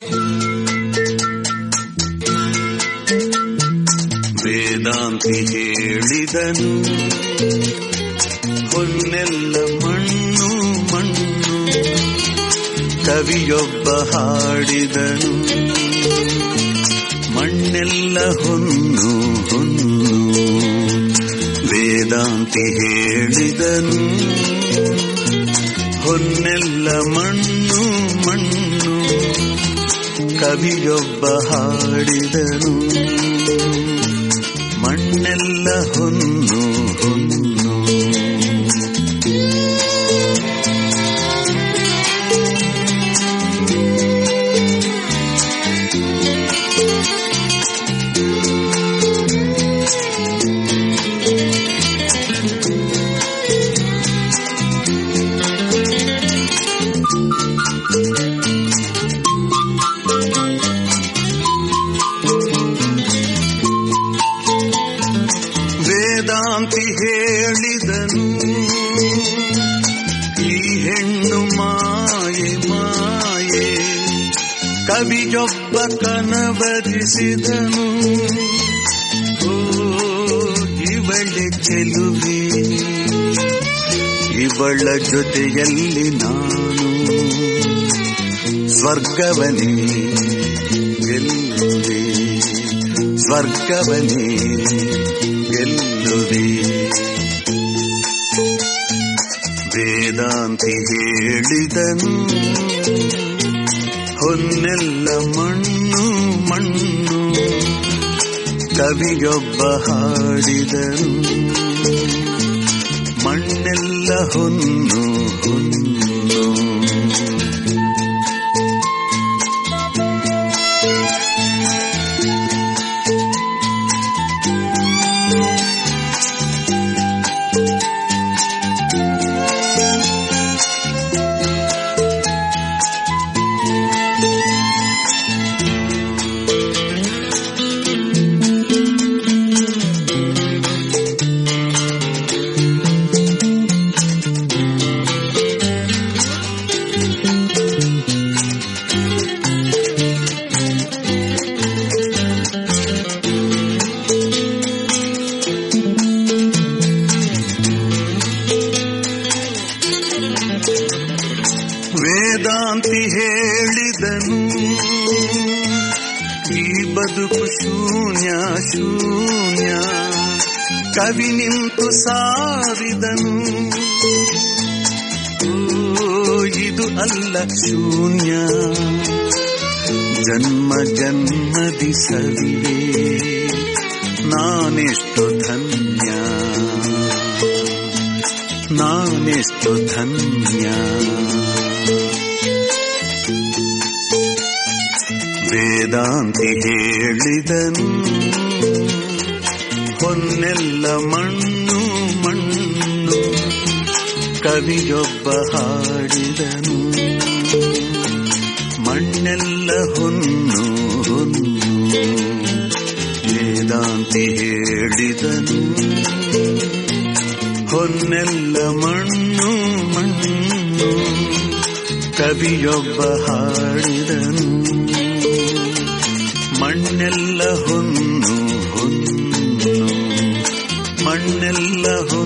ವೇದಾಂತಿ ಹೇಳಿದನು ಹೊನ್ನೆಲ್ಲ ಮಣ್ಣು ಮಣ್ಣು ಕವಿಯೊಬ್ಬ ಹಾಡಿದನು ಮಣ್ಣೆಲ್ಲ ಹೊನ್ನು ಹೊನ್ನು ವೇದಾಂತಿ ಹೇಳಿದನು ಹೊನ್ನೆಲ್ಲ ಮಣ್ಣು ಮಣ್ಣು ಕವಿಯೊಬ್ಬ ಹಾಡಿದನು ಮಣ್ಣೆಲ್ಲ ಹೊನ್ನು ಹೊನ್ನು ವೇದಾಂತಿ ಹೇಳಿದನು ಈ ಹೆಣ್ಣು ಮಾಯೆ ಮಾಯೆ ಕವಿಯೊಬ್ಬ ಕನವರಿಸಿದನು ಓ ಇವಳೆ ಚೆಲುವೆ ಇವಳ ಜೊತೆಯಲ್ಲಿ ನಾನು ಸ್ವರ್ಗವನೇ ಗೆಲ್ಲುವೆ ಸ್ವರ್ಗವನೇ ಗೆಲ್ಲುವೆ ವೇದಾಂತಿ ಹೇಳಿದನು ಹೊನ್ನೆಲ್ಲ ಮಣ್ಣು ಮಣ್ಣು ಕವಿಯೊಬ್ಬ ಹಾಡಿದನು ಮಣ್ಣೆಲ್ಲ ಹೊನ್ನು ಹೊನ್ನು ವೇದಾಂತಿ ಹೇಳಿದನು ಈ ಬದುಕು ಶೂನ್ಯ ಶೂನ್ಯ ಕವಿ ನಿಂತು ಸಾರಿದನು ಓ ಇದು ಅಲ್ಲ ಶೂನ್ಯ ಜನ್ಮ ಜನ್ಮದಿ ಸವಿವೆ ನಾನೆಷ್ಟು ಧನ್ಯ ನಾನೆಷ್ಟು ಧನ್ಯ ವೇದಾಂತಿ ಹೇಳಿದನು ಹೊನ್ನೆಲ್ಲ ಮಣ್ಣು ಮಣ್ಣು ಕವಿಯೊಬ್ಬ ಹಾಡಿದನು ಮಣ್ಣೆಲ್ಲ ಹೊನ್ನು ಹೊನ್ನು ವೇದಾಂತಿ ಹೇಳಿದನು ಹೊನ್ನೆಲ್ಲ ಮಣ್ಣು ಮಣ್ಣು ಕವಿಯೊಬ್ಬ ಹಾಡಿದನು ಮಣ್ಣೆಲ್ಲ ಹೊನ್ನು ಹೊನ್ನು ಮಣ್ಣೆಲ್ಲ ಹೊನ್ನು